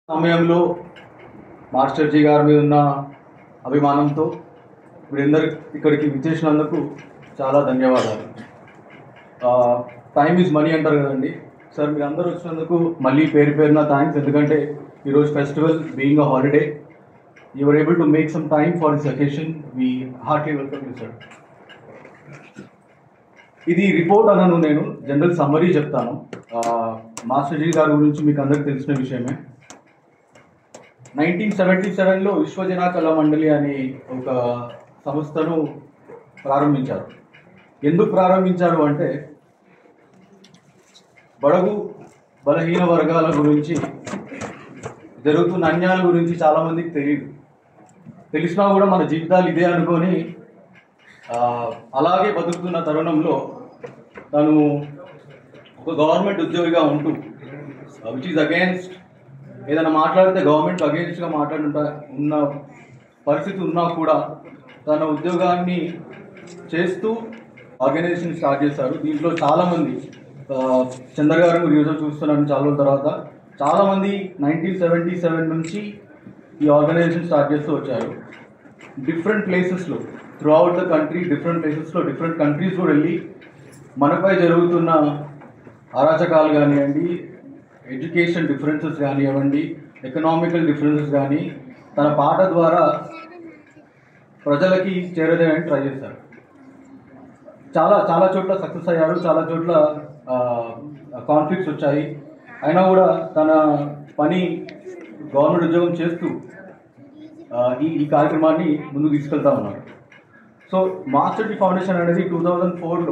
సమయంలో మాస్టర్ జీ గారి మీద ఉన్న అభిమానంతో మీరందరు ఇక్కడికి విచ్చేసినందుకు చాలా ధన్యవాదాలు టైమ్ ఈజ్ మనీ అంటారు కదండి సార్ మీరు అందరూ వచ్చినందుకు మళ్ళీ పేరు పేరున థ్యాంక్స్ ఎందుకంటే ఈరోజు festival being a holiday you are able to make some time for this occasion we heartly welcome you sir ఇది రిపోర్ట్ అనను నేను జనరల్ సమ్మరీ చెప్తాను ఆ, మాస్టర్ జీ గారి గురించి మీకు అందరికి తెలిసిన విషయమే నైన్టీన్ సెవెంటీ సెవెన్లో విశ్వజన కళా మండలి అనే ఒక సంస్థను ప్రారంభించారు ఎందుకు ప్రారంభించారు అంటే బడుగు బలహీన వర్గాల గురించి జరుగుతున్న అన్యాయాల గురించి చాలామందికి తెలియదు తెలిసినా కూడా మన జీవితాలు ఇదే అనుకొని ఆ, అలాగే బతుకుతున్న తరుణంలో తను ఒక గవర్నమెంట్ ఉద్యోగిగా ఉంటూ విచ్ ఈజ్ అగేన్స్ట్ ఏదైనా మాట్లాడితే గవర్నమెంట్ అగేన్స్ట్గా మాట్లాడుంటా ఉన్న పరిస్థితి ఉన్నా కూడా తన ఉద్యోగాన్ని చేస్తూ ఆర్గనైజేషన్ స్టార్ట్ చేశారు దీంట్లో చాలామంది ఆ, చంద్ర గారు మీరు యూజర్ చూస్తున్నాను చాలా రోజుల తర్వాత చాలామంది నైన్టీన్ సెవెంటీ సెవెన్ నుంచి ఈ ఆర్గనైజేషన్ స్టార్ట్ చేస్తూ వచ్చారు డిఫరెంట్ ప్లేసెస్లో throughout the country different ప్లేసెస్లో డిఫరెంట్ కంట్రీస్ కూడా వెళ్ళి మనపై జరుగుతున్న అరాచకాలు కానివ్వండి ఎడ్యుకేషన్ డిఫరెన్సెస్ కానివ్వండి ఎకనామికల్ డిఫరెన్సెస్ కానీ తన పాట ద్వారా ప్రజలకి చేరదేయడానికి ట్రై చేశారు చాలా చాలా చోట్ల సక్సెస్ అయ్యారు చాలా చోట్ల కాన్ఫ్లిక్ట్స్ వచ్చాయి అయినా కూడా తన పని గవర్నమెంట్ ఉద్యోగం చేస్తూ ఆ, ఈ ఈ కార్యక్రమాన్ని ముందుకు తీసుకెళ్తా ఉన్నారు సో మాస్టర్ టీ ఫౌండేషన్ అనేది టూ థౌజండ్ ఫోర్లో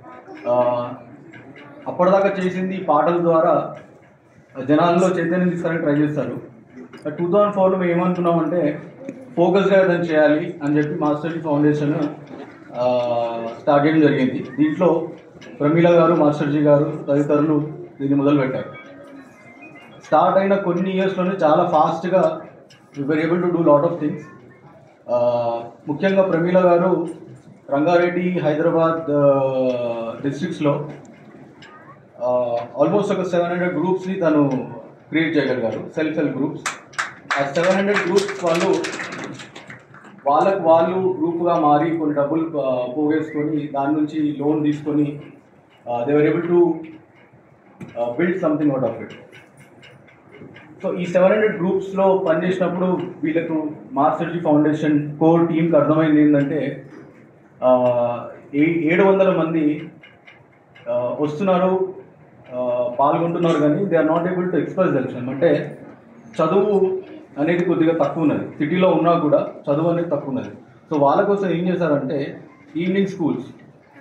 అప్పటిదాకా చేసింది పాటల ద్వారా జనాల్లో చైతన్యం తీసుకొని ట్రై చేస్తారు టూ థౌజండ్ ఫోర్లో మేము ఏమనుకున్నామంటే ఫోకస్గా ఏదైనా చేయాలి అని చెప్పి మాస్టర్ టీ ఫౌండేషన్ ఆ, స్టార్ట్ చేయడం జరిగింది దీంట్లో ప్రమీల గారు మాస్టర్ జీ గారు తదితరులు దీన్ని మొదలుపెట్టారు స్టార్ట్ అయిన కొన్ని ఇయర్స్లోనే చాలా ఫాస్ట్గా we were able to do lot of things ముఖ్యంగా ప్రమీల గారు రంగారెడ్డి హైదరాబాద్ డిస్ట్రిక్ట్స్లో ఆల్మోస్ట్ ఒక సెవెన్ హండ్రెడ్ గ్రూప్స్ని తను క్రియేట్ చేయగలిగారు సెల్ఫ్ హెల్ప్ గ్రూప్స్ ఆ సెవెన్ హండ్రెడ్ గ్రూప్స్ వాళ్ళు వాళ్ళకు వాళ్ళు గ్రూప్గా మారి కొన్ని డబ్బులు ఆ, పోగేసుకొని దాని నుంచి లోన్ తీసుకొని they were able to build something out of it so ఈ సెవెన్ హండ్రెడ్ గ్రూప్స్లో పనిచేసినప్పుడు వీళ్ళకు మాస్టర్జీ ఫౌండేషన్ కోర్ టీంకి అర్థమైంది ఏంటంటే ఆ, ఏ- ఏడు వందల మంది ఆ, వస్తున్నారు ఆ, పాల్గొంటున్నారు కానీ they are not able to express దర్శనం అంటే చదువు అనేది కొద్దిగా తక్కువ ఉన్నది సిటీలో ఉన్నా కూడా చదువు అనేది తక్కువ ఉన్నది సో వాళ్ళ కోసం ఏం చేశారంటే ఈవినింగ్ స్కూల్స్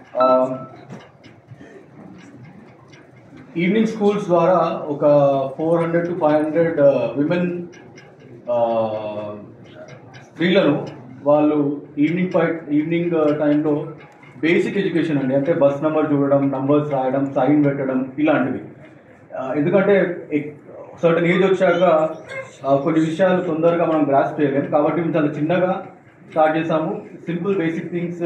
ఈవినింగ్ స్కూల్స్ ద్వారా ఒక four hundred to five hundred women స్త్రీలను వాళ్ళు ఈవినింగ్ ఫైవ్ ఈవినింగ్ టైంలో బేసిక్ ఎడ్యుకేషన్ అండి అంటే బస్ నెంబర్ చూడడం నంబర్స్ రాయడం సైన్ పెట్టడం ఇలాంటివి ఆ, ఎందుకంటే సర్టన్ ఏజ్ వచ్చాక ఆ, కొన్ని విషయాలు తొందరగా మనం గ్రాస్ చేయలేము కాబట్టి మేము చాలా చిన్నగా స్టార్ట్ చేసాము సింపుల్ బేసిక్ థింగ్స్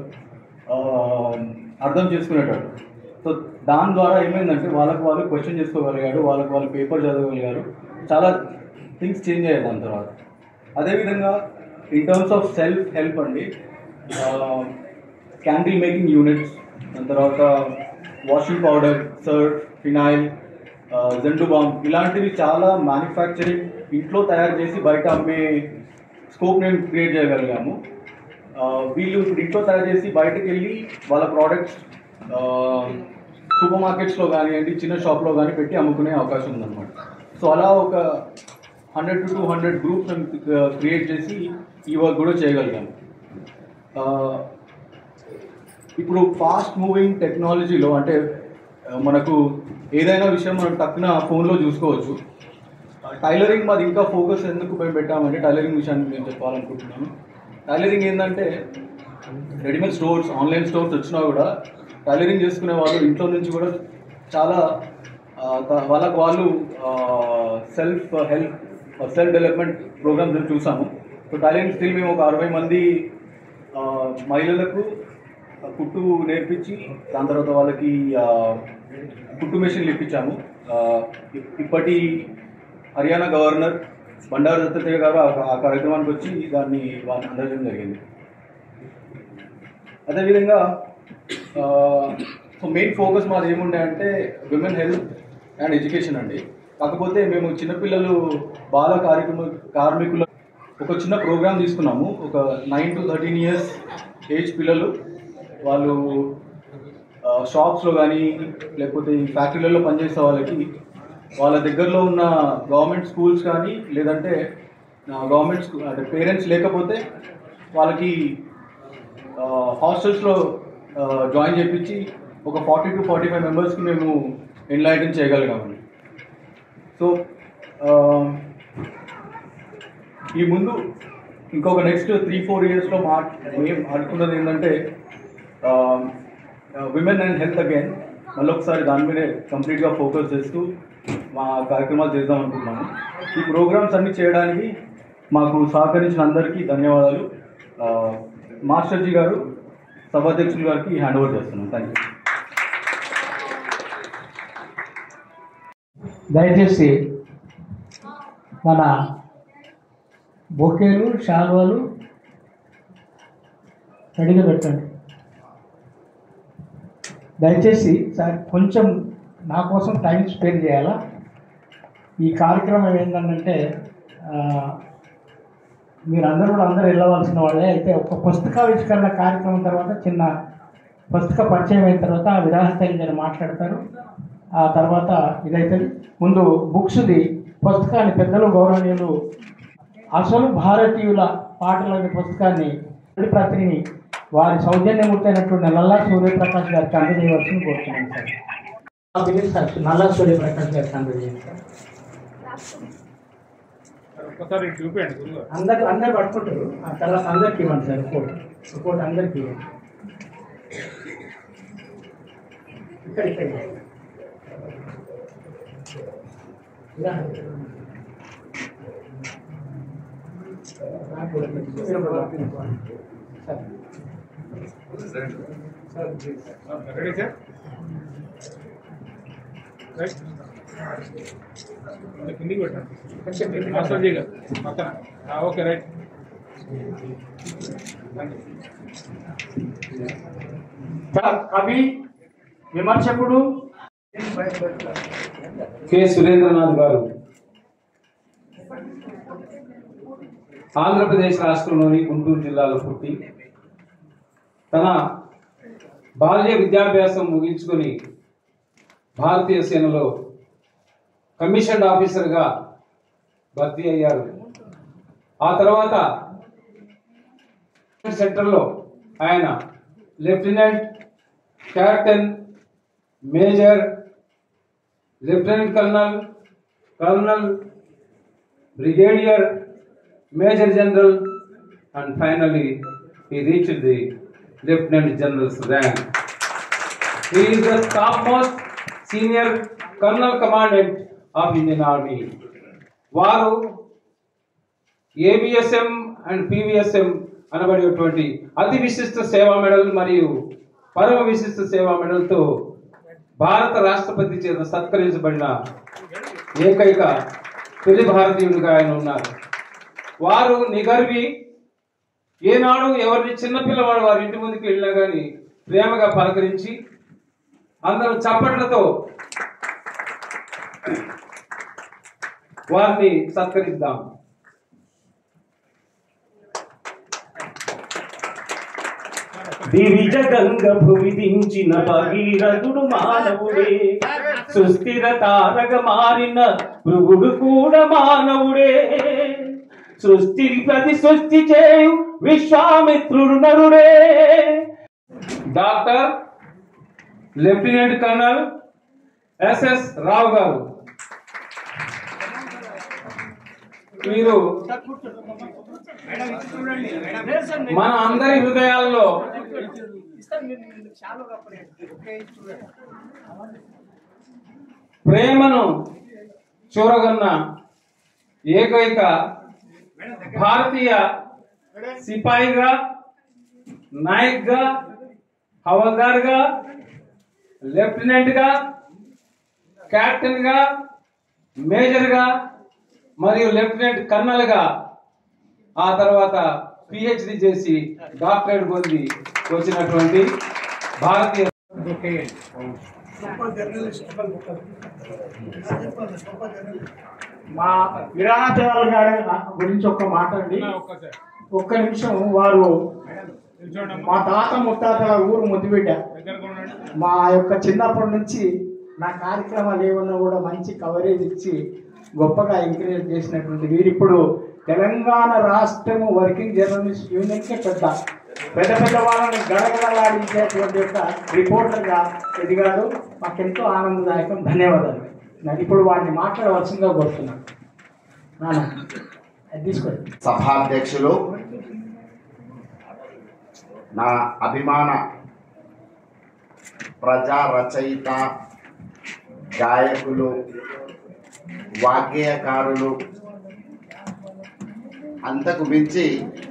అర్థం చేసుకునేటట్టు సో దాని ద్వారా ఏమైందంటే వాళ్ళకి వాళ్ళు క్వశ్చన్ చేసుకోగలిగారు వాళ్ళకి వాళ్ళు పేపర్ చదవగలిగారు చాలా థింగ్స్ చేంజ్ అయ్యాయి దాని తర్వాత అదేవిధంగా in terms of self help అండి క్యాండిల్ మేకింగ్ యూనిట్స్ దాని తర్వాత washing powder Surf phenyl Zandu బాంబ్ ఇలాంటివి చాలా మ్యానుఫ్యాక్చరింగ్ ఇంట్లో తయారు చేసి బయట అమ్మే స్కోప్ నేను క్రియేట్ చేయగలిగాము ఆ, వీళ్ళు ఇప్పుడు ఇంట్లో తయారు చేసి బయటకు వెళ్ళి వాళ్ళ ప్రోడక్ట్స్ సూపర్ మార్కెట్స్లో కానివ్వండి చిన్న షాప్లో కానీ పెట్టి అమ్ముకునే అవకాశం ఉందన్నమాట సో అలా ఒక hundred to two hundred groups create చేసి ఈ వర్క్ కూడా చేయగలిగాము ఆ, ఇప్పుడు ఫాస్ట్ మూవింగ్ టెక్నాలజీలో అంటే ఆ, మనకు ఏదైనా విషయం మనం టక్కున ఫోన్లో చూసుకోవచ్చు టైలరింగ్ మాది ఇంకా ఫోకస్ ఎందుకు మేము పెట్టామంటే టైలరింగ్ విషయాన్ని నేను చెప్పాలనుకుంటున్నాను టైలరింగ్ ఏంటంటే రెడీమేడ్ స్టోర్స్ ఆన్లైన్ స్టోర్స్ వచ్చినా కూడా టైలరింగ్ చేసుకునే వాళ్ళు ఇంట్లో నుంచి కూడా చాలా ఆ, త- వాళ్ళకు వాళ్ళు self help self development programs చూసాము సో టైలరింగ్ స్టిల్ మేము ఒక అరవై మంది ఆ, మహిళలకు కుట్టు నేర్పించి దాని తర్వాత వాళ్ళకి ఆ, కుట్టు మెషిన్లు ఇప్పించాము ఆ, ఇ- ఇప్పటి హర్యానా గవర్నర్ బండారు దత్తాత్రేయ గారు ఆ- ఆ కార్యక్రమానికి వచ్చి దాన్ని వారిని అందజేయడం జరిగింది అదేవిధంగా సో మెయిన్ ఫోకస్ మాది ఏముండే అంటే విమెన్ హెల్త్ అండ్ ఎడ్యుకేషన్ అండి కాకపోతే మేము చిన్నపిల్లలు బాల కార్యక్రమ కార్మికుల ఒక చిన్న ప్రోగ్రామ్ తీసుకున్నాము ఒక nine to thirteen years age పిల్లలు వాళ్ళు షాప్స్లో కానీ లేకపోతే ఈ ఫ్యాక్టరీలలో పనిచేసే వాళ్ళకి వాళ్ళ దగ్గరలో ఉన్న గవర్నమెంట్ స్కూల్స్ కానీ లేదంటే గవర్నమెంట్ స్కూల్ అంటే పేరెంట్స్ లేకపోతే వాళ్ళకి హాస్టల్స్లో జాయిన్ చేయించి ఒక ఫార్టీ టు ఫార్టీ ఫైవ్ మెంబర్స్కి మేము ఎన్లైటన్ చేయగలిగామండి సో ఈ ముందు ఇంకొక నెక్స్ట్ త్రీ ఫోర్ ఇయర్స్లో మా మేము అనుకున్నది ఏంటంటే విమెన్ అండ్ హెల్త్ అగైన్ మళ్ళీ ఒకసారి దాని మీదే కంప్లీట్గా ఫోకస్ చేస్తూ మా కార్యక్రమాలు చేద్దాం అనుకుంటున్నాము ఈ ప్రోగ్రామ్స్ అన్ని చేయడానికి మాకు సహకరించిన అందరికీ ధన్యవాదాలు ఆ, మాస్టర్జీ గారు సభాధ్యక్షులు గారికి హ్యాండ్ ఓవర్ చేస్తున్నాను థ్యాంక్ యూ దయచేసి మన బొకేలు శాల్వాలు రెడీగా పెట్టండి దయచేసి సార్ కొంచెం నా కోసం టైం స్పెండ్ చేయాలా ఈ కార్యక్రమం ఏంటంటే మీరందరూ కూడా అందరూ వెళ్ళవలసిన వాళ్ళే అయితే ఒక పుస్తకావిష్కరణ కార్యక్రమం తర్వాత చిన్న పుస్తక పరిచయం అయిన తర్వాత విరాహతల్లి గారు మాట్లాడతారు ఆ తర్వాత ఇదైతే ముందు బుక్స్ది పుస్తకాన్ని పెద్దలు గౌరవనీయులు అసలు భారతీయుల పాటలు అనే పుస్తకాన్ని ప్రతిని వారి సౌజన్యమూర్తి అయినటువంటి నల్లా సూర్యప్రకాష్ గారికి అందజేయవలసింది కోరుతున్నాను సార్ ఆ బిల్లు సార్ నల్లా సూర్యప్రకాష్ గారికి అందజేయండి సార్ ఒక్కసారి చూపించండి గురువు అందరు అందరు పట్టుకుంటారు ఆ తర్వాత అందరికి ఇవ్వండి సార్ రిపోర్ట్ రిపోర్ట్ అందరికి ఇవ్వండి ఇక్కడ ఇక్కడ ఇలా. నాకు కూడా మీరు కూడా పట్టుకోండి. సార్ రెడీ సార్ రైట్ అది కిందికి పెట్టండి మాస్టర్ జీ గారు పక్కన ఆ, ఓకే రైట్ కవి విమర్శకుడు కె సురేంద్రనాథ్ గారు ఆంధ్రప్రదేశ్ రాష్ట్రంలోని గుంటూరు జిల్లాలో పుట్టి తన బాల్య విద్యాభ్యాసం ముగించుకొని భారతీయ సేనలో కమిషన్డ్ ఆఫీసర్గా భర్తీ అయ్యారు ఆ తర్వాత సెంటర్లో ఆయన lieutenant captain major lieutenant colonel colonel brigadier major general and finally he reached the lieutenant general's rank. He is the topmost senior colonel commandant of Indian Army. వారు ఏబిఎస్ఎం అండ్ పివిఎస్ఎం అనబడేటువంటి అతి విశిష్ట సేవా మెడల్ మరియు పరమ విశిష్ట సేవా మెడల్తో భారత రాష్ట్రపతి చేత సత్కరించబడిన ఏకైక తొలి భారతీయుడిగా ఆయన ఉన్నారు వారు నిగర్వి ఏనాడు ఎవరిని చిన్నపిల్లవాడు వారి ఇంటి ముందుకు వెళ్ళినా కానీ ప్రేమగా పలకరించి అందరూ చప్పట్లతో వారిని సత్కరిద్దాం దివిజ గంగ భువి దించిన భగీరథుడు మానవుడే సుస్థిర తారగ మారిన భృగుడు కూడా మానవుడే సృష్టి ప్రతి సృష్టి చేయు విశ్వామిత్రుడు నరుడే doctor lieutenant colonel S S Rao garu మీరు మన అందరి హృదయాల్లో ప్రేమను చూరగన్న ఏకైక భారతీయ సిపాయిగా నాయక్గా హవల్దార్గా లెఫ్టినెంట్గా కెప్టెన్గా మేజర్గా మరియు లెఫ్టినెంట్ కర్నల్గా ఆ తర్వాత పిహెచ్డి చేసి డాక్టరేట్ పొంది వచ్చినటువంటి భారతీయ మా విరాజాలు గారి గురించి ఒక్క మాట అండి ఒక్క నిమిషం వారు మా తాత ముత్తాతల ఊరు ముద్దుబిడ్డ మా యొక్క చిన్నప్పటి నుంచి నా కార్యక్రమాలు ఏమన్నా కూడా మంచి కవరేజ్ ఇచ్చి గొప్పగా ఎంకరేజ్ చేసినటువంటి వీరు ఇప్పుడు తెలంగాణ రాష్ట్రం వర్కింగ్ జర్నలిస్ట్ యూనియన్కే పెద్ద పెద్ద పెద్ద వాళ్ళని గడగడలాడించేటువంటి యొక్క రిపోర్టర్గా ఎదిగారు మాకెంతో ఆనందదాయకం ధన్యవాదాలు నాకు ఇప్పుడు వారిని మాట్లాడవలసిందిగా కోరుతున్నాను నాన్న అది తీసుకోండి సభాధ్యక్షులు నా అభిమాన ప్రజా రచయిత గాయకులు వాగ్గేయకారులు అంతకు మించి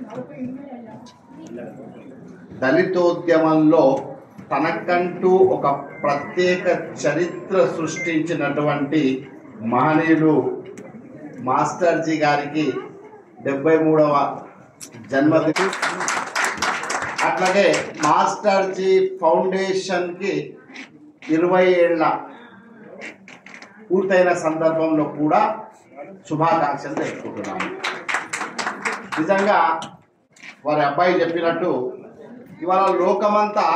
దళితోద్యమంలో తనకంటూ ఒక ప్రత్యేక చరిత్ర సృష్టించినటువంటి మహనీయులు మాస్టర్జీ గారికి డెబ్బై మూడవ జన్మదిన అట్లాగే మాస్టర్జీ ఫౌండేషన్కి ఇరవై ఏళ్ళ పూర్తయిన సందర్భంలో కూడా శుభాకాంక్షలు తెలుపుకుంటున్నాను నిజంగా వారి అబ్బాయి చెప్పినట్టు ఇవాళ లోకమంతా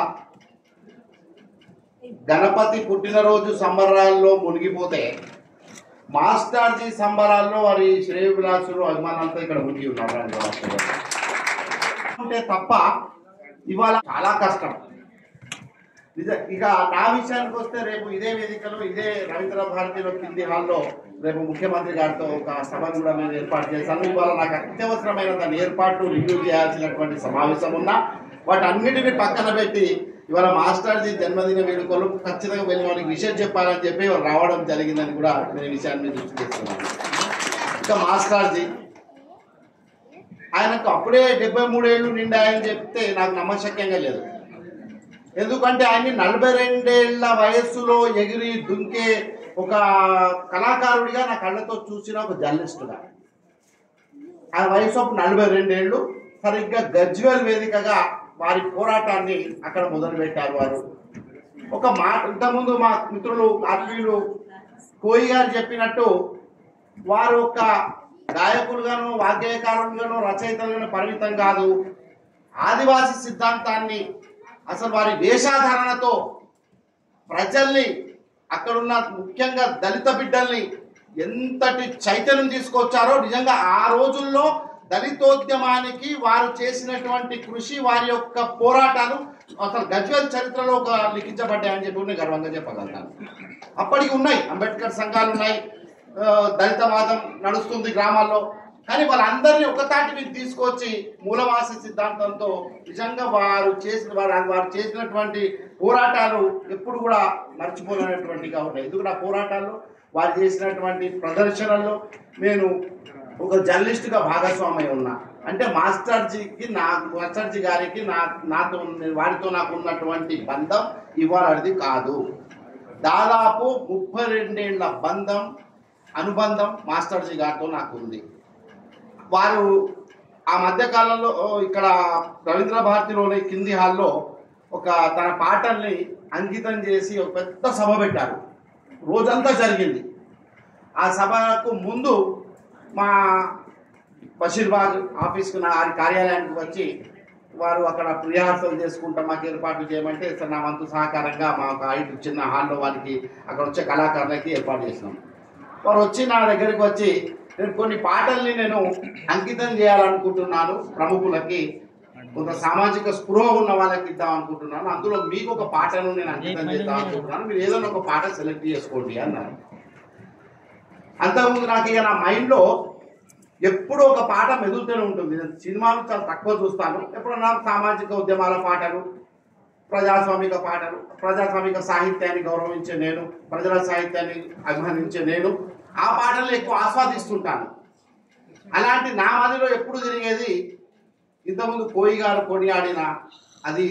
గణపతి పుట్టినరోజు సంబరాల్లో మునిగిపోతే మాస్టర్జీ సంబరాల్లో వారి శ్రేయభిలాసులు అభిమానులంతా ఇక్కడ మునిగి ఉన్నారు ఆంధ్ర రాష్ట్రంలో. అంటే తప్ప ఇవాళ చాలా కష్టం నిజ ఇక నా విషయానికి వస్తే రేపు ఇదే వేదికలో ఇదే రవీంద్ర భారతిలో కింది హాల్లో రేపు ముఖ్యమంత్రి గారితో ఒక సభ కూడా నేను ఏర్పాటు చేశాను ఇవాళ నాకు అత్యవసరమైన దాని ఏర్పాటు రివ్యూ చేయాల్సినటువంటి సమావేశం ఉన్నా వాటన్నిటిని పక్కన పెట్టి ఇవాళ మాస్టర్జీ జన్మదిన వేడుకలు ఖచ్చితంగా వెళ్ళి వాళ్ళకి విషయం చెప్పాలని చెప్పి ఇవాళ రావడం జరిగిందని కూడా నేను ఈ విషయాన్ని మీద దృష్టి చేస్తున్నాను ఇంకా మాస్టర్జీ ఆయనకు అప్పుడే డెబ్బై మూడేళ్ళు నిండాయని చెప్తే నాకు నమ్మశక్యంగా లేదు ఎందుకంటే ఆయన్ని నలభై రెండేళ్ల వయస్సులో ఎగిరి దుంకే ఒక కళాకారుడిగా నా కళ్ళతో చూసిన ఒక జర్నలిస్టుగా ఆయన వయసు అప్పుడు నలభై రెండేళ్ళు సరిగ్గా గజ్వేల్ వేదికగా వారి పోరాటాన్ని అక్కడ మొదలుపెట్టారు వారు ఒక మాట ఇంతకుముందు మా మిత్రులు ఆత్మీయులు కోయి గారు చెప్పినట్టు వారు ఒక గాయకులుగాను వాగ్గేయకారులుగాను రచయితలుగాను పరిమితం కాదు ఆదివాసి సిద్ధాంతాన్ని అసలు వారి వేషాధారణతో ప్రజల్ని అక్కడున్న ముఖ్యంగా దళిత బిడ్డల్ని ఎంతటి చైతన్యం తీసుకొచ్చారో నిజంగా ఆ రోజుల్లో దళితోద్యమానికి వారు చేసినటువంటి కృషి వారి యొక్క పోరాటాలు అసలు గజ్వేల్ చరిత్రలో ఒక లిఖించబడ్డాయని చెప్పి నేను గర్వంగా చెప్పగలుగుతాను అప్పటికి ఉన్నాయి అంబేద్కర్ సంఘాలు ఉన్నాయి ఆ, దళితవాదం నడుస్తుంది గ్రామాల్లో కానీ వాళ్ళందరినీ ఒకతాటి మీద తీసుకొచ్చి మూలవాసి సిద్ధాంతంతో నిజంగా వారు చేసిన వారు వారు చేసినటువంటి పోరాటాలు ఎప్పుడు కూడా మర్చిపోలేనటువంటిగా ఉన్నాయి ఎందుకంటే ఆ పోరాటాల్లో వారు చేసినటువంటి ప్రదర్శనల్లో నేను ఒక జర్నలిస్ట్గా భాగస్వామి ఉన్నా అంటే మాస్టర్జీకి నా మాస్టర్జీ గారికి నా నాతో ఉన్న- వారితో నాకు ఉన్నటువంటి బంధం ఇవాళది కాదు దాదాపు ముప్పై రెండేళ్ల బంధం అనుబంధం మాస్టర్జీ గారితో నాకు ఉంది వారు ఆ మధ్య కాలంలో ఓ, ఇక్కడ రవీంద్ర భారతిలోని కింది హాల్లో ఒక తన పాటల్ని అంకితం చేసి ఒక పెద్ద సభ పెట్టారు రోజంతా జరిగింది ఆ సభకు ముందు మా బషీర్బాగ్ ఆఫీస్కి నా వారి కార్యాలయానికి వచ్చి వారు అక్కడ రిహార్సల్ చేసుకుంటాం మాకు ఏర్పాట్లు చేయమంటే సార్ నా వంతు సహకారంగా మా ఒక ఐదు చిన్న హాల్లో వారికి అక్కడ వచ్చే కళాకారులకి ఏర్పాటు చేసినాం వారు వచ్చి నా దగ్గరికి వచ్చి నేను కొన్ని పాటల్ని నేను అంకితం చేయాలనుకుంటున్నాను ప్రముఖులకి కొంత సామాజిక స్పృహ ఉన్న వాళ్ళకి ఇద్దాం అనుకుంటున్నాను అందులో మీకు ఒక పాటను నేను అంకితం చేద్దాం అనుకుంటున్నాను మీరు ఏదైనా ఒక పాట సెలెక్ట్ చేసుకోండి అన్నారు అంతకుముందు నాకు ఇక నా మైండ్లో ఎప్పుడూ ఒక పాట మెదులుతూనే ఉంటుంది నేను సినిమాలు చాలా తక్కువ చూస్తాను ఎప్పుడన్నా సామాజిక ఉద్యమాల పాటలు ప్రజాస్వామిక పాటలు ప్రజాస్వామిక సాహిత్యాన్ని గౌరవించే నేను ప్రజల సాహిత్యాన్ని అభిమానించే నేను ఆ పాటలు ఎక్కువ ఆస్వాదిస్తుంటాను అలాంటి నా మదిలో ఎప్పుడు తిరిగేది ఇంతకుముందు కోయి గారు కొనియాడిన అది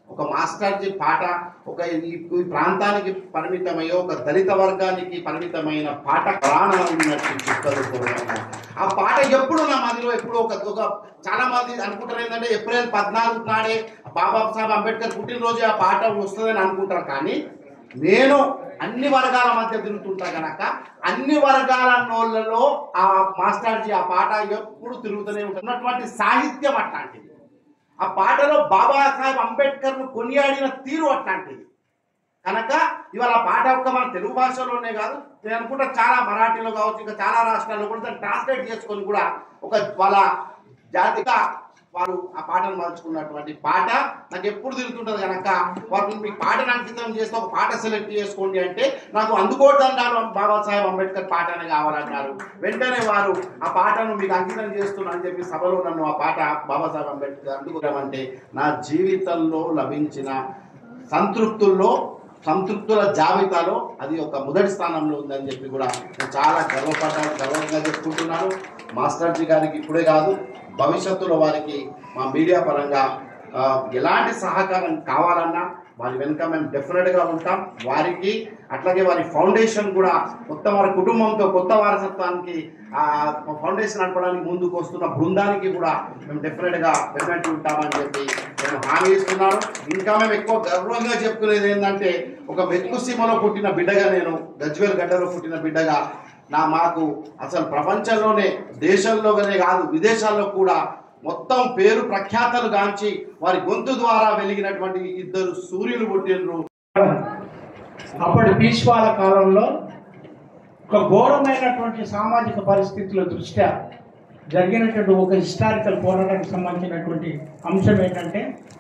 ఒక మాస్టర్జీ పాట ఒక ఈ ఈ ప్రాంతానికి పరిమితమయ్యో ఒక దళిత వర్గానికి పరిమితమైన పాట ప్రాణం ఉన్నట్టు చుక్కలు పూర్ణంగా. ఆ పాట ఎప్పుడు నా మదిలో ఎప్పుడు ఒక ఒక చాలా మంది అనుకుంటారు ఏంటంటే ఏప్రిల్ పద్నాలుగు నాడే బాబాసాహెబ్ అంబేద్కర్ పుట్టినరోజు ఆ పాట వస్తుందని అనుకుంటారు కానీ నేను అన్ని వర్గాల మధ్య తిరుగుతుంటా గనక అన్ని వర్గాల నోళ్ళలో ఆ మాస్టర్జీ ఆ పాట ఎప్పుడు తిరుగుతూనే ఉంటుంది ఉన్నటువంటి సాహిత్యం అట్లాంటిది ఆ పాటలో బాబాసాహెబ్ అంబేద్కర్ ను కొనియాడిన తీరు అట్లాంటిది కనుక ఇవాళ ఆ పాట ఒక్క మన తెలుగు భాషలోనే కాదు నేను అనుకుంటా చాలా మరాఠీలో కావచ్చు ఇంకా చాలా రాష్ట్రాల్లో కూడా దాన్ని ట్రాన్స్లేట్ చేసుకొని కూడా ఒక వాళ్ళ జాతిగా వారు ఆ పాటను మలుచుకున్నటువంటి పాట నాకు ఎప్పుడు తిరుగుతుంటది కనుక వారు మీ పాటను అంకితం చేస్తే ఒక పాట సెలెక్ట్ చేసుకోండి అంటే నాకు అందుకోవద్దన్నారు బాబాసాహెబ్ అంబేద్కర్ పాటనే కావాలన్నారు వెంటనే వారు ఆ పాటను మీకు అంకితం చేస్తున్నా అని చెప్పి సభలో నన్ను ఆ పాట బాబాసాహెబ్ అంబేద్కర్ అందుకోవడమంటే నా జీవితంలో లభించిన సంతృప్తుల్లో సంతృప్తుల జాబితాలో అది ఒక మొదటి స్థానంలో ఉందని చెప్పి కూడా నేను చాలా గర్వపడ్డాను గర్వంగా చెప్పుకుంటున్నాను మాస్టర్జీ గారికి ఇప్పుడే కాదు భవిష్యత్తులో వారికి మా మీడియా పరంగా ఆ, ఎలాంటి సహకారం కావాలన్నా వారి వెనుక మేము డెఫినెట్గా ఉంటాం వారికి అట్లాగే వారి ఫౌండేషన్ కూడా కొత్త వారి కుటుంబంతో కొత్త వారసత్వానికి ఆ ఫౌండేషన్ నడపడానికి ముందుకు వస్తున్న బృందానికి కూడా మేము డెఫినెట్గా డెఫినెట్ ఉంటామని చెప్పి నేను హామీ ఇస్తున్నాను ఇంకా మేము ఎక్కువ గర్వంగా చెప్పుకునేది ఏంటంటే ఒక మెతుకు సీమలో పుట్టిన బిడ్డగా నేను గజ్వేల్ గడ్డలో పుట్టిన బిడ్డగా నా మాకు అసలు ప్రపంచంలోనే దేశంలోనే కాదు విదేశాల్లో కూడా మొత్తం పేరు ప్రఖ్యాతలు గాంచి వారి గొంతు ద్వారా వెలిగినటువంటి ఇద్దరు సూర్యులు పుట్టినరు అప్పటి పీష్వాల కాలంలో ఒక ఘోరమైనటువంటి సామాజిక పరిస్థితుల దృష్ట్యా జరిగినటువంటి ఒక హిస్టారికల్ పోరాటానికి సంబంధించినటువంటి అంశం ఏంటంటే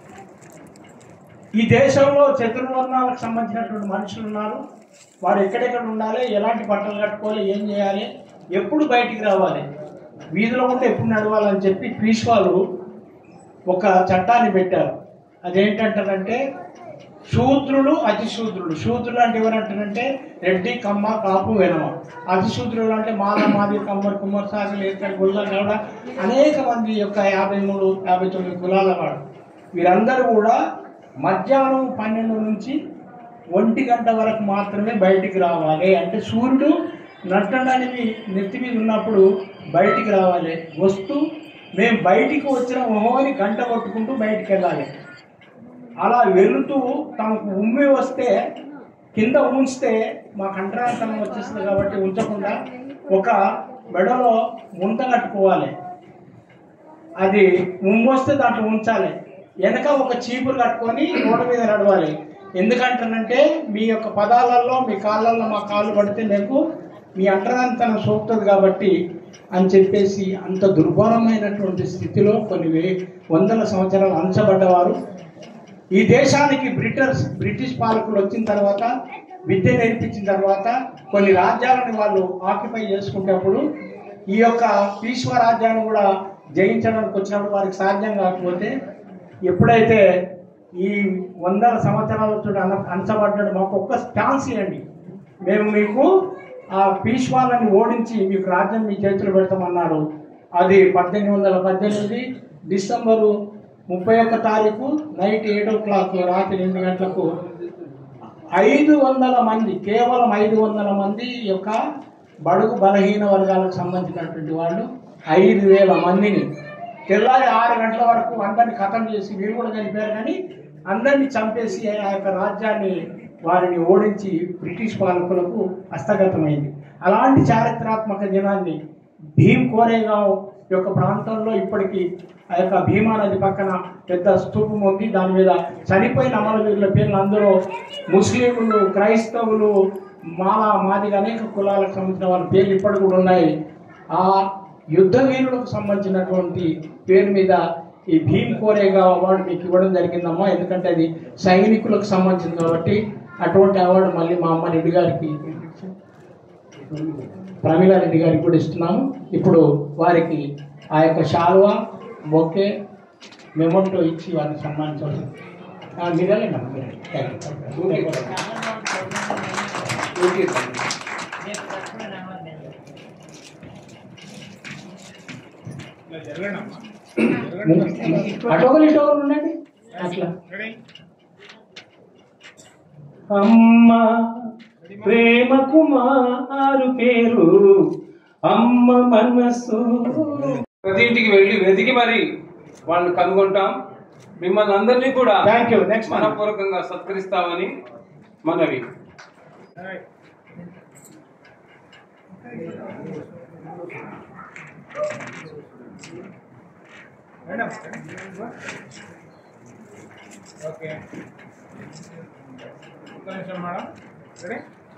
ఈ దేశంలో చతుర్వర్ణాలకు సంబంధించినటువంటి మనుషులు ఉన్నారు వారు ఎక్కడెక్కడ ఉండాలి ఎలాంటి బట్టలు కట్టుకోవాలి ఏం చేయాలి ఎప్పుడు బయటికి రావాలి వీధిలో ఉంటే ఎప్పుడు నడవాలని చెప్పి పీష్వాలు ఒక చట్టాన్ని పెట్టారు అదేంటంటారంటే శూద్రులు అతిశూద్రులు శూద్రులు అంటే ఎవరంటారంటే రెడ్డి కమ్మ కాపు వెనమ అతిశూద్రులు అంటే మాల మాది కమ్మర్ కుమ్మర్ సాగులు ఏర్పడి గుళ్ళ గౌడ అనేక మంది యొక్క యాభై మూడు యాభై తొమ్మిది కులాల వాడు వీరందరూ కూడా మధ్యాహ్నం పన్నెండు నుంచి ఒంటి గంట వరకు మాత్రమే బయటికి రావాలి అంటే సూర్యుడు నట్టడానికి నెత్తి మీద ఉన్నప్పుడు బయటికి రావాలి వస్తూ మేము బయటికి వచ్చిన మొహమని గంట కొట్టుకుంటూ బయటికి వెళ్ళాలి అలా వెళుతూ తమకు ఉమ్మి వస్తే కింద ఉంచితే మా కంటరాంతనం వచ్చేస్తుంది కాబట్టి ఉంచకుండా ఒక మెడలో ముంత కట్టుకోవాలి అది ఉమ్మి వస్తే దాంట్లో ఉంచాలి వెనక ఒక చీపురు కట్టుకొని రోడ్డు మీద నడవాలి ఎందుకంటానంటే మీ యొక్క పదాలలో మీ కాళ్ళల్లో మా కాళ్ళు పడితే మీకు మీ అంటరాంతనం సోకుతుంది కాబట్టి అని చెప్పేసి అంత దుర్భరమైనటువంటి స్థితిలో కొన్ని వే- వందల సంవత్సరాలు అంచబడ్డవారు ఈ దేశానికి బ్రిటర్స్ బ్రిటిష్ పాలకులు వచ్చిన తర్వాత విద్య నేర్పించిన తర్వాత కొన్ని రాజ్యాలను వాళ్ళు ఆక్యుపై చేసుకునేటప్పుడు ఈ యొక్క పీశ్వ రాజ్యాన్ని కూడా జయించడానికి వచ్చినప్పుడు వారికి సాధ్యం కాకపోతే ఎప్పుడైతే ఈ వందల సంవత్సరాల చూడ అంచబడ్డాడు మాకు ఒక్క ఛాన్స్ ఇవ్వండి మేము మీకు ఆ పీష్వాలని ఓడించి మీకు రాజ్యం మీ చేతులు పెడతామన్నారు అది పద్దెనిమిది వందల పద్దెనిమిది డిసెంబరు ముప్పై ఒక్క తారీఖు నైట్ ఎయిట్ ఓ క్లాక్ రాత్రి ఎనిమిది గంటలకు ఐదు వందల మంది కేవలం ఐదు వందల మంది యొక్క బడుగు బలహీన వర్గాలకు సంబంధించినటువంటి వాళ్ళు ఐదు వేల మందిని తెల్లారి ఆరు గంటల వరకు అందరిని ఖతం చేసి వీళ్ళు కూడా చనిపోయారు కానీ అందరినీ చంపేసి ఆ యొక్క రాజ్యాన్ని వారిని ఓడించి బ్రిటిష్ పాలకులకు హస్తగతమైంది అలాంటి చారిత్రాత్మక దినాన్ని భీమ్ కోరేగావ్ యొక్క ప్రాంతంలో ఇప్పటికీ ఆ యొక్క భీమా నది పక్కన పెద్ద స్తూపం ఉంది దాని మీద చనిపోయిన అమరవీరుల పేర్లు అందరూ ముస్లింలు క్రైస్తవులు మాలా మాదిగా అనేక కులాలకు సంబంధించిన వాళ్ళ పేర్లు ఇప్పటికి కూడా ఉన్నాయి ఆ యుద్ధ వీరులకు సంబంధించినటువంటి పేరు మీద ఈ భీమ్ కోరేగా అవార్డు మీకు ఇవ్వడం జరిగిందమ్మా ఎందుకంటే అది సైనికులకు సంబంధించింది కాబట్టి అటువంటి అవార్డు మళ్ళీ మా అమ్మ రెడ్డి గారికి ప్రమీలా రెడ్డి గారికి కూడా ఇస్తున్నాము ఇప్పుడు వారికి ఆ యొక్క శాల్వా బొకే మెమోటో ఇచ్చి వారిని సన్మానించవచ్చు మీరేనా అటోకలు ఇటోకలు ఉండండి అట్లా అమ్మ ప్రేమకు మారు పేరు అమ్మ మనసు ప్రతి ఇంటికి వెళ్ళి వెతికి మరి వాళ్ళని కనుగొంటాం మిమ్మల్ని అందరినీ కూడా Thank you. Next one. మనపూర్వకంగా సత్కరిస్తామని మనవి మేడం ఓకే ఒక్క నిమిషం madam ready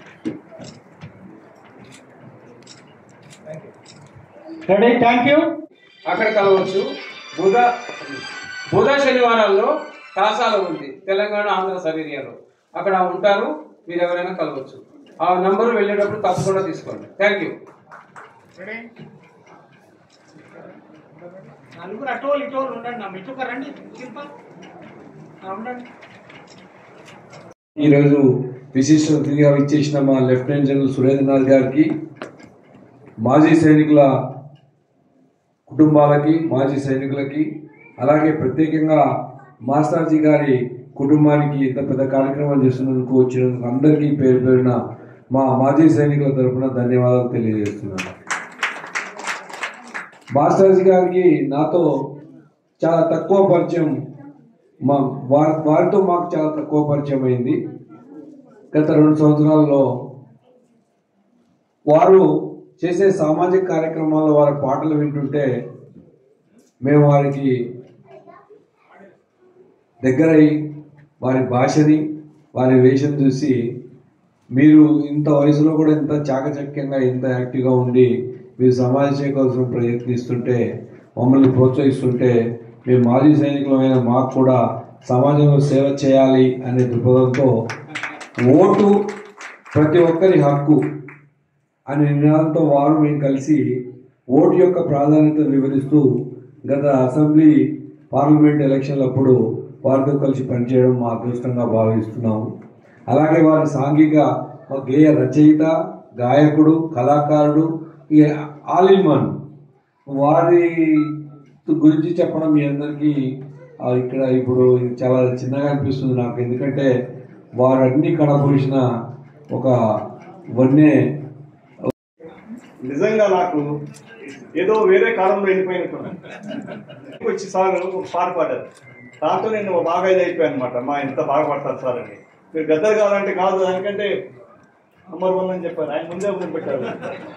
thank you ready thank you అక్కడ కలవచ్చు బుధ బుధ శనివారాల్లో కాసాల ఉంది తెలంగాణ ఆంధ్ర సబ్ ఏరియాలో అక్కడ ఉంటారు మీరు ఎవరైనా కలవచ్చు ఆ నంబర్ వెళ్ళేటప్పుడు తప్పకుండా తీసుకోండి థ్యాంక్ యూ రెడీ నలుగురు అటోలు ఇటోలు ఉండండి నా మెట్టుక రండి శిల్ప ఆ, ఉండండి ఈరోజు విశిష్ట అతిథిగా ఇచ్చేసిన మా లెఫ్టినెంట్ జనరల్ సురేంద్రనాథ్ గారికి మాజీ సైనికుల కుటుంబాలకి మాజీ సైనికులకి అలాగే ప్రత్యేకంగా మాస్టర్జీ గారి కుటుంబానికి ఇంత పెద్ద కార్యక్రమం చేస్తున్నందుకు వచ్చినందుకు అందరికీ పేరు పేరున మా మాజీ సైనికుల తరపున ధన్యవాదాలు తెలియజేస్తున్నాను మాస్టర్జీ గారికి నాతో చాలా తక్కువ పరిచయం మా వారి వారితో మాకు చాలా తక్కువ పరిచయం అయింది గత రెండు సంవత్సరాల్లో వారు చేసే సామాజిక కార్యక్రమాల్లో వారి పాటలు వింటుంటే మేము వారికి దగ్గరై వారి భాషని వారి వేషం చూసి మీరు ఇంత వయసులో కూడా ఇంత చాకచక్యంగా ఇంత యాక్టివ్గా ఉండి మీరు సమాజ సేవ కోసం ప్రయత్నిస్తుంటే మమ్మల్ని ప్రోత్సహిస్తుంటే మేము మాజీ సైనికులమైన మాకు కూడా సమాజంలో సేవ చేయాలి అనే దృక్పథంతో ఓటు ప్రతి ఒక్కరి హక్కు అనే నినాదంతో వారు మేము కలిసి ఓటు యొక్క ప్రాధాన్యత వివరిస్తూ గత అసెంబ్లీ పార్లమెంట్ ఎలక్షన్లప్పుడు వారితో కలిసి పనిచేయడం మా అదృష్టంగా భావిస్తున్నాము అలాగే వారి సాంఘిక ఒక గేయ రచయిత గాయకుడు కళాకారుడు ఈ ఆల్ ఇన్ వన్ వారి గురించి చెప్పడం మీ అందరికీ ఆ, ఇక్కడ ఇప్పుడు ఇది చాలా చిన్నగా అనిపిస్తుంది నాకు ఎందుకంటే వారు అన్ని కడపూసిన ఒక వన్నే నిజంగా నాకు ఏదో వేరే కాలంలో వెళ్ళిపోయినట్టు వచ్చి సార్ ఒక పాట పాడారు దాంతో నేను బాగా ఇది అయిపోయాను అనమాట మా ఎంత బాగా పడతారు సార్ అని మీరు గద్దరు కావాలంటే కాదు దానికంటే నంబర్ వన్ అని చెప్పారు ఆయన ముందే ముందు పెట్టారు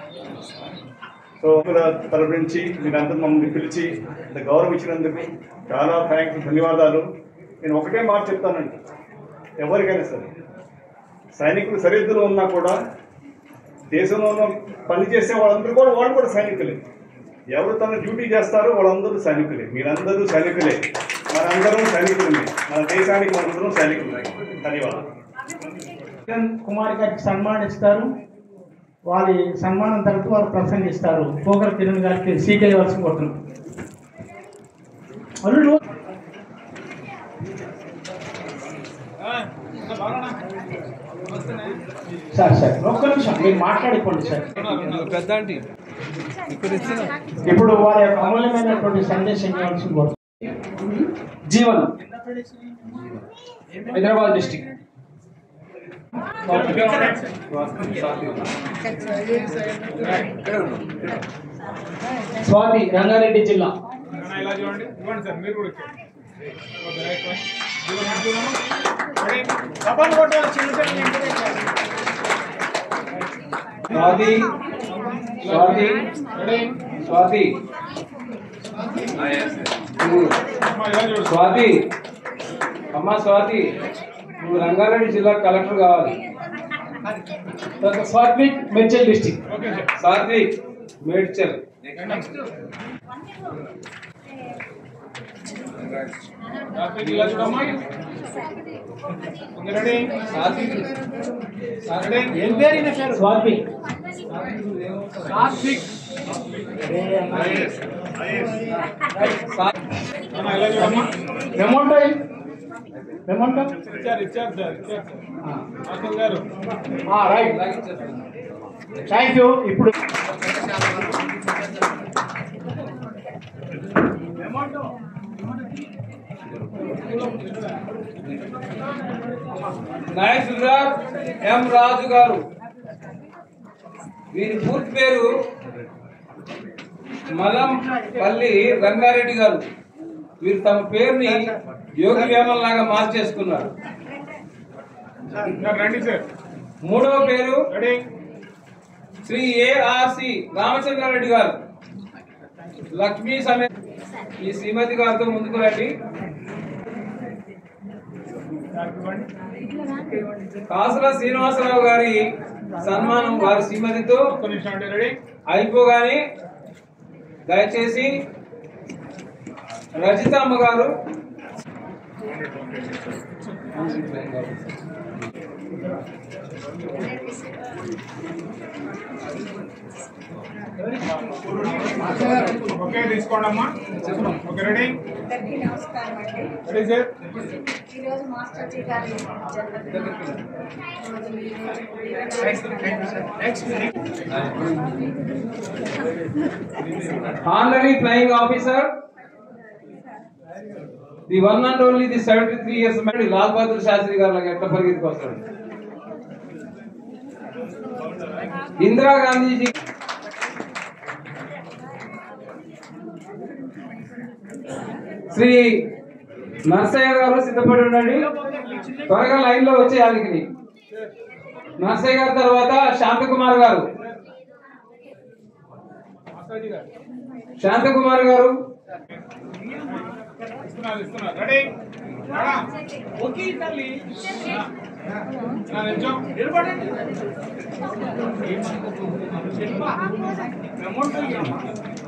సో ఇక్కడ తరపు నుంచి మీరందరూ మమ్మల్ని పిలిచి ఇంత గౌరవం ఇచ్చినందుకు చాలా థ్యాంక్స్ ధన్యవాదాలు నేను ఒకటే మాట చెప్తానండి ఎవరికైనా సరే సైనికులు సరిహద్దులో ఉన్నా కూడా దేశంలో ఉన్న పని చేసే వాళ్ళందరూ కూడా వాళ్ళు కూడా సైనికులే ఎవరు తన డ్యూటీ చేస్తారో వాళ్ళందరూ సైనికులే మీరందరూ సైనికులే మనందరం సైనికులమే మన దేశానికి మనందరం సైనికులే ధన్యవాదాలు కిరణ్ కుమార్ గారికి సన్మానిస్తారు వారి సన్మానం తర్వాత వారు ప్రసంగిస్తారు పోగల కిరణ్ గారికి సీట్ ఇవ్వాల్సి కోరుతున్నాం అల్లుడు సార్ సార్ ఒక్క నిమిషం మీరు మాట్లాడుకోండి సార్ పెద్ద ఆంటీ ఇక్కడ ఇచ్చిన ఇప్పుడు వారి యొక్క అమూల్యమైనటువంటి సందేశం ఇవ్వాల్సి కోరుతున్నాం జీవన్ హైదరాబాద్ డిస్టిక్ స్వాతి రంగారెడ్డి జిల్లా ఇలా చూడండి ఇవ్వండి సార్ మీరు కూడా ఇచ్చేయండి. Okay right fine. చూడండి, చూడమ్మా. రెడీ? సభను కొట్టాలి చిన్న చిన్న ఇంటి దగ్గర. స్వాతి స్వాతి రెడీ? స్వాతి అమ్మా, ఇలా చూడు. స్వాతి అమ్మా స్వాతి నువ్వు రంగారెడ్డి జిల్లా కలెక్టర్ కావాలి Swathvik Medchal district okay sir Satvik Medchal రాత్రికి ఇలా చూడమ్మా ఓకే రెడీ సాత్విక్ రెడీ ఏం పేరు ఈయన పేరు స్వాత్విక్ సాత్విక్ అమ్మా, ఇలా చూడమ్మా మెమోంటో మెమోంటో ఇచ్చారు ఇచ్చారు సార్ ఇచ్చారు సార్ అసలు గారు రైట్ థ్యాంక్ యూ ఇప్పుడు నాయకులుగారు ఎం రాజు గారు వీరి పూర్తి పేరు మలంపల్లి రంగారెడ్డి గారు వీరు తమ పేరుని యోగి వేమన్ లాగా మార్చేసుకున్నారు సార్ రండి సార్ మూడవ పేరు రెడీ శ్రీ ఏఆర్సి రామచంద్రారెడ్డి గారు లక్ష్మీ సమేత ఈ శ్రీమతి గారితో ముందుకు రండి కాసుల శ్రీనివాసరావు గారి సన్మానం వారి శ్రీమతితో ఒక్క నిమిషం అంటే రెడీ అయిపోగానే దయచేసి రజితమ్మ గారు ఓకే తీసుకోండి అమ్మా ఓకే రెడీ అందరికీ నమస్కారం అండి రెడీ సార్ ఈరోజు మాస్టర్ జీ గారి జన్మదినం ఈరోజు ఈ honorary flying officer the one and only the seventy three years madam Lal Bahadur Shastri garu లాగా ఎట్లా పరిగెత్తుకొస్తాడు ఇందిరా గాంధీజీ శ్రీ నర్సయ్య గారు సిద్ధపడి ఉండండి త్వరగా లైన్ లో వచ్చేయాలి నర్సయ్య గారి తర్వాత శాంతకుమార్ గారు మాస్టర్జీ గారు శాంతకుమార్ గారు ఇస్తున్నారు ఇస్తున్నారు రెడీ ఓకే తల్లి నా నిమిషం నిలబడండి అమౌంట్ ఇవ్వమ్మా.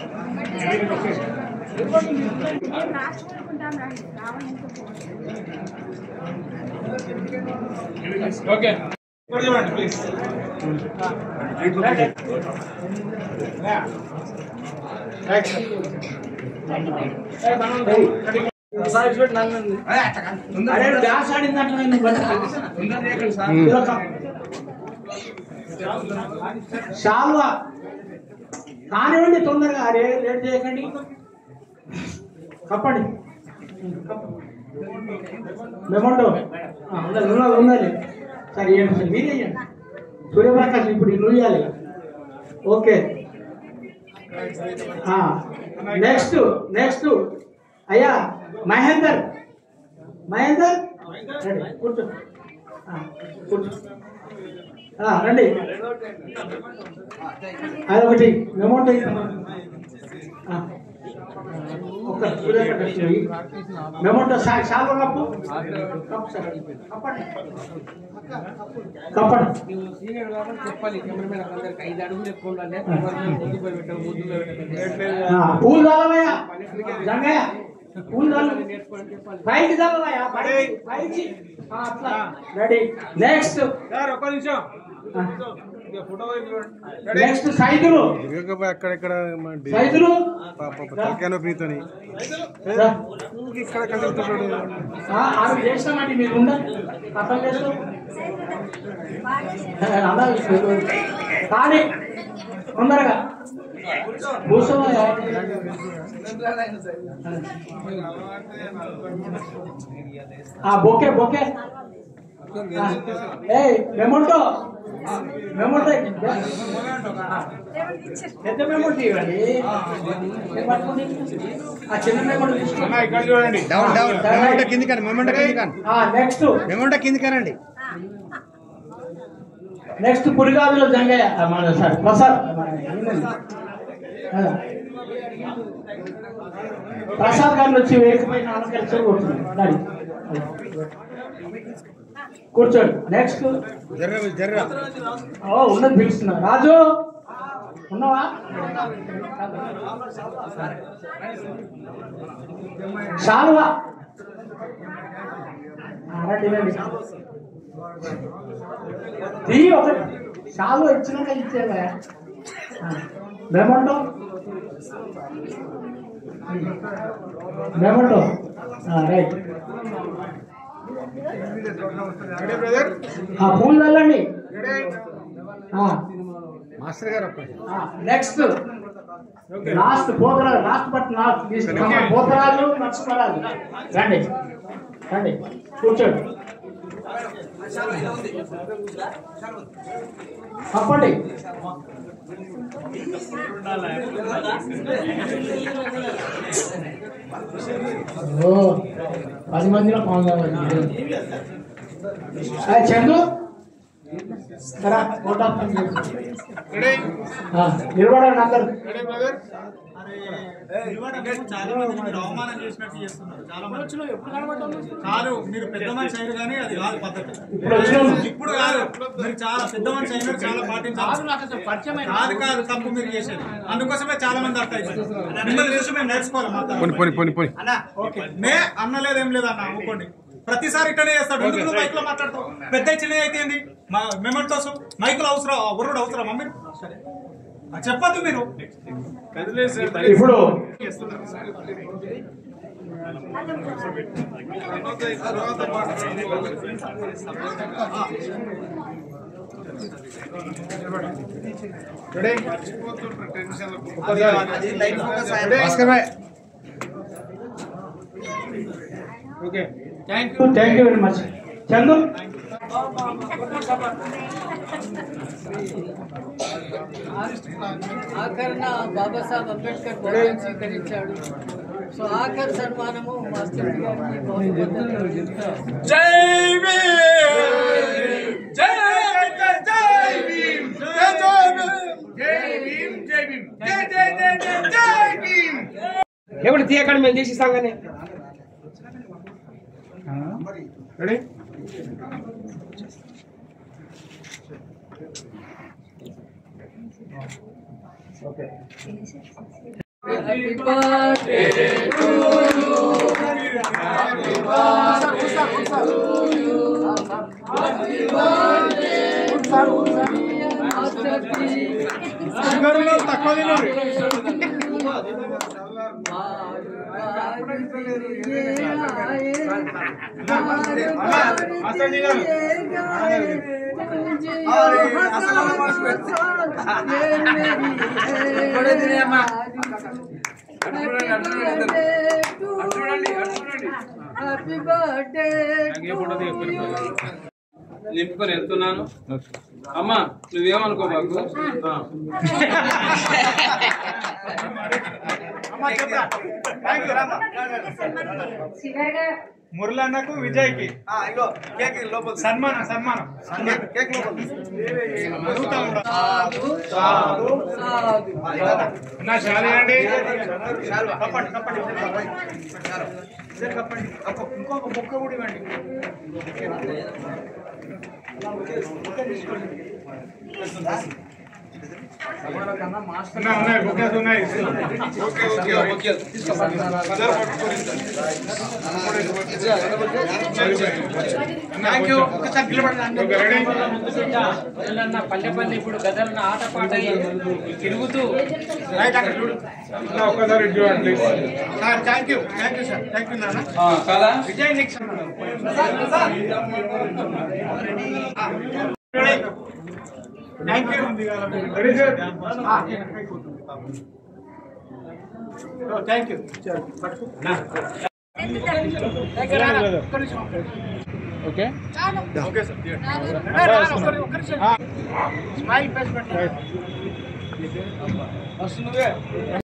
ఓకే ఇక్కడ చూడండి ప్లీజ్ అరే డాన్స్ ఆడిందంటే నేను షాల్వా కానివ్వండి తొందరగా అరే లేట్ చేయకండి కప్పండి మెమంటో ఉన్నది ఉన్నది ఉన్నది సరే ఇవ్వండి సార్ మీరే ఇవ్వండి సూర్యప్రకాష్ ఇప్పుడు నువ్వు ఇవ్వాలి ఓకే నెక్స్ట్ నెక్స్ట్ అయ్యా మహేందర్ మహేందర్ రండి కూర్చో ఆ, కూర్చో ఆ, రండి అదొకటి మెమోంటో ఆ. ఒక్క సూర్యప్రకాష్ ఇవ్వు. మెమోంటో సా- శాల్వా కప్పు కప్పు సార్ కప్పండి కప్పండి సీనియర్ కాబట్టి చెప్పాలి కెమెరామెన్ అందరికి ఐదు అడుగులు ఎక్కువ ఉండాలి ముందు పోయి పెట్టాలి ముందు పోయి పెట్టాలి ఆ, పూలు చల్లవయ్యా జంగయ్య పూలు చల్లు నేర్చుకోవడం చెప్పాలి పైకి చల్లవయ్యా పైకి పైకి ఆ, అట్లా రెడీ నెక్స్ట్ సార్ ఒక్క నిమిషం ఇక ఫోటో వైపు చూడండి రెడీ నెక్స్ట్ సైదులు అక్కడెక్కడ సైదులు తలకాయ ప్రీతని రా. ఇక్కడ కదులుతున్నాడు ఆ, ఆమె చేస్తామండి మీరు ఉండండి అర్థం చేస్తాం అలా కానీ తొందరగా కూర్చోవయ్యా ఆ బొకే బొకే ఏ మెమోటో మెమోటో పెద్ద మెమోటీ ఇవ్వండి ఏం పట్టుకోండి? ఆ చిన్న మెమోటీ తీసుకోండి అన్న ఇక్కడ చూడండి డౌన్ డౌన్ మెమోటో కిందికి మెమోటో కిందికి నెక్స్ట్ మెమోటో కిందికనండి నెక్స్ట్ పురిగాదులో జంగయ్య ఆ, మన సార్ ప్రసాద్ మన ఏంటండి? ఆ. ప్రసాద్ గారిని వచ్చి వేకపోయిన ఆనకరిచి కూర్చోండి డాడీ. కూర్చోండి నెక్స్ట్ ఓ ఉన్నది పిలుస్తున్నా రాజు ఉన్నావా శాలువా ఆ, రండి రండి తీ ఒకటి శాలువా ఇచ్చినాక ఇచ్చేవా memento memento right ready brother ఆ పూలు చల్లండి ready master garu next last Potharaju last but last తీసుకున్నాం పోతరాజు మర్చిపోరాజు రండి రండి కూర్చోండి తప్పండి ఓ పది మందిలో పాల్గొనాలి చందు రా, ఫోటో ఫ్రేమ్ చేసి. ఆ, నిలబడండి అందరు చాలా మంది మీరు అవమానం చేసినట్టు చేస్తున్నారు చాలా మంది కాదు మీరు పెద్ద మనిషి అయిన కానీ అది కాదు పద్ధతి ఇప్పుడు వచ్చినాము. ఇప్పుడు కాదు మీరు చాలా పెద్ద మనిషి అయినారు చాలా పాటించాలి కాదు కాదు తప్పు మీరు చేసేది అందుకోసమే చాలా మంది అర్థం అయిపోయింది మిమ్మల్ని చూసి మేము నేర్చుకోవాలి మా తరపున. అన్నా ఓకే మే అన్నలేదు ఏం లేదు అన్న అమ్ముకోండి ప్రతిసారి ఇట్లనే చేస్తాడు ఎందుకు నువ్వు మైక్ లో మాట్లాడతావు పెద్ద చిన్న అయితే ఏంది మెమెంటోస్ మైక్ లో అవసరం వరుడు అవసరం మీరు సరే అది చెప్పొద్దు మీరు ఇప్పుడు okay thank you thank you very much Chandu ఆఖరణ బాబాసాహెబ్ అంబేద్కర్ భవనం స్వీకరించాడు సో ఆఖరి సన్మానము మాస్టర్ గారికి బహుమతి జై భీమ్ జై జై జై భీమ్ జై జై భీమ్ జై భీమ్ జై భీమ్ జై జై జై జై జై భీమ్ లేకుంటే తీయకండి మేము చేసి ఇస్తాం కానీ ready Happy birthday to you. Happy birthday to you. Happy birthday to you. Master Ji. తక్కువ తిన్నారు హ్యాపీ బర్త్డే నింపుకొని వెళ్తున్నాను అమ్మా నువ్వేమనుకో బాబు మురళన్నకు విజయ్ కి సన్మానం సన్మానం అడుగుతా ఉండు. సాధు అన్నా శాలి అండి కప్పండి కప్పండి ఇద్దరు కప్పండి కప్ప ఇంకొక ముక్క కూడా ఇవ్వండి అన్నా, ఉన్నాయి బుక్కెస్ ఉన్నాయి థ్యాంక్ యూ ఒకసారి నిలబడండి. Okay, ready? పల్లె పల్లె ఇప్పుడు గదలన్న ఆట పాట తిరుగుతూ రైట్ అక్కడ చూడు అన్నా, ఒక్కసారి ఇటు చూడండి please sir thank you thank you sir thank you నాన్న చాలా Vijay next thank you ready sir thank you okay okay sir smile face పెట్టండి